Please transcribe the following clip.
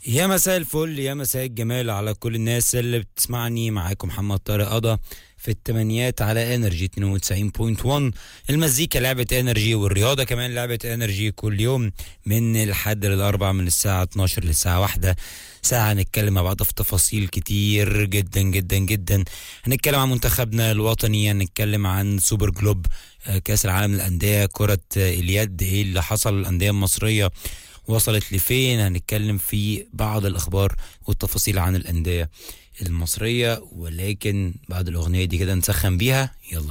يا مساء الفل يا مساء الجمال على كل الناس اللي بتسمعني معاكم محمد طارق قضا في التمانيات على انرجي 92.1 المزيكا لعبة انرجي والرياضة كمان لعبة انرجي كل يوم من الحد للاربع من الساعة 12 للساعة واحدة ساعة هنتكلم مع بعض في تفاصيل كتير جدا جدا جدا هنتكلم عن منتخبنا الوطني هنتكلم عن سوبر جلوب آه، كأس العالم للأندية كرة آه، اليد ايه اللي حصل للأندية المصرية وصلت لفين هنتكلم في بعض الأخبار والتفاصيل عن الأندية المصرية ولكن بعد الأغنية دي كده نسخن بيها يلا